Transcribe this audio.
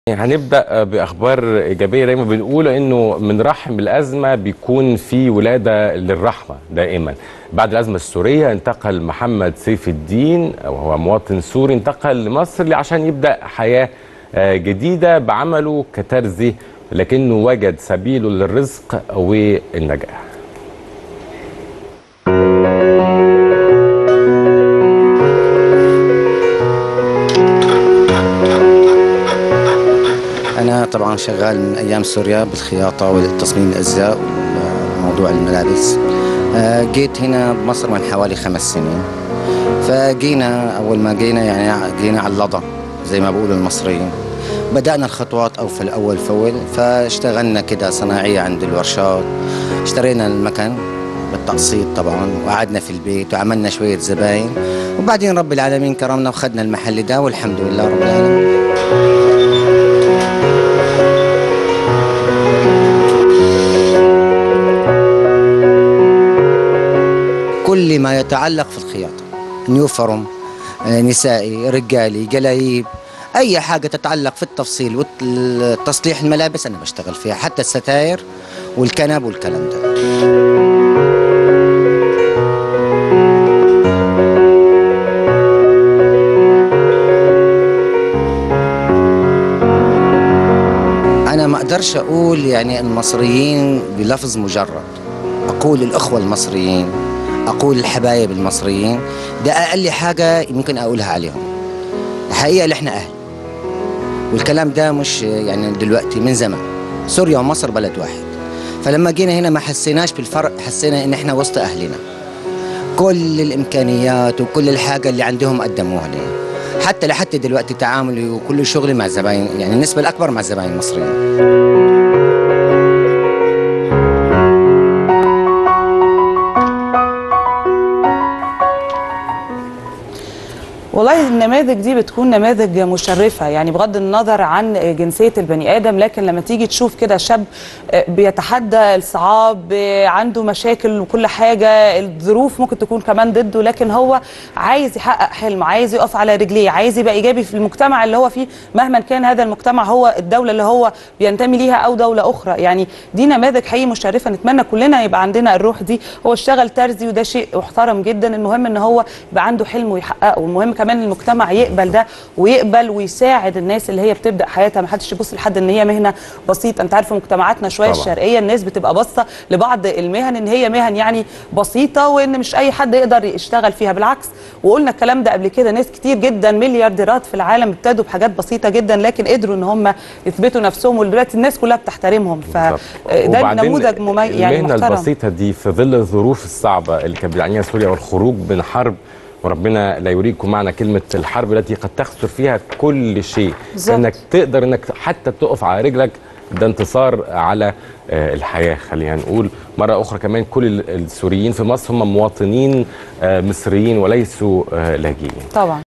هنبدأ بأخبار إيجابية دايما بنقول إنه من رحم الأزمة بيكون في ولادة للرحمة دائما بعد الأزمة السورية انتقل محمد سيف الدين وهو مواطن سوري انتقل لمصر عشان يبدأ حياة جديدة بعمله كترزي لكنه وجد سبيله للرزق والنجاح أنا طبعا شغال من أيام سوريا بالخياطة وتصميم الأزياء وموضوع الملابس جيت هنا بمصر من حوالي خمس سنين فجينا أول ما جينا يعني جينا على اللظى زي ما بيقولوا المصريين بدأنا الخطوات أو في الأول فول فاشتغلنا كده صناعية عند الورشات اشترينا المكان بالتقسيط طبعا وقعدنا في البيت وعملنا شوية زباين وبعدين رب العالمين كرمنا وخدنا المحل ده والحمد لله رب العالمين كل ما يتعلق في الخياطة نيوفرم نسائي رجالي جلايب أي حاجة تتعلق في التفصيل والتصليح الملابس أنا بشتغل فيها حتى الستاير والكنب والكلام ده أنا ما أقدرش أقول يعني المصريين بلفظ مجرد أقول الأخوة المصريين اقول الحبايب المصريين ده اقل حاجه ممكن اقولها عليهم الحقيقه اللي احنا اهل والكلام ده مش يعني دلوقتي من زمان سوريا ومصر بلد واحد فلما جينا هنا ما حسيناش بالفرق حسينا ان احنا وسط اهلنا كل الامكانيات وكل الحاجه اللي عندهم قدموها لنا حتى لحتى دلوقتي تعاملي وكل شغلي مع الزباين يعني النسبه الاكبر مع الزباين المصريين والله النماذج دي بتكون نماذج مشرفة يعني بغض النظر عن جنسية البني آدم لكن لما تيجي تشوف كده شاب بيتحدى الصعاب عنده مشاكل وكل حاجة الظروف ممكن تكون كمان ضده لكن هو عايز يحقق حلمه عايز يقف على رجليه عايز يبقى إيجابي في المجتمع اللي هو فيه مهما كان هذا المجتمع هو الدولة اللي هو بينتمي ليها أو دولة أخرى يعني دي نماذج حقيقي مشرفة نتمنى كلنا يبقى عندنا الروح دي هو اشتغل ترزي وده شيء محترم جدا المهم ان هو يبقى عنده حلم ويحققه والمهم كمان المجتمع يقبل ده ويقبل ويساعد الناس اللي هي بتبدا حياتها ما حدش يبص لحد ان هي مهنه بسيطه انت عارف في مجتمعاتنا شويه طبعا. الشرقيه الناس بتبقى باصه لبعض المهن ان هي مهن يعني بسيطه وان مش اي حد يقدر يشتغل فيها بالعكس وقلنا الكلام ده قبل كده ناس كتير جدا مليارديرات في العالم ابتدوا بحاجات بسيطه جدا لكن قدروا ان هم يثبتوا نفسهم ودلوقتي الناس كلها بتحترمهم فده نموذج مميز يعني المهنه محترم. البسيطه دي في ظل الظروف الصعبه اللي كانت بتعانيها سوريا والخروج من حرب وربنا لا يريكم معنى كلمة الحرب التي قد تخسر فيها كل شيء بالزبط. انك تقدر انك حتى تقف على رجلك ده انتصار على الحياة خلينا نقول مرة أخرى كمان كل السوريين في مصر هم مواطنين مصريين وليسوا لاجئين طبعا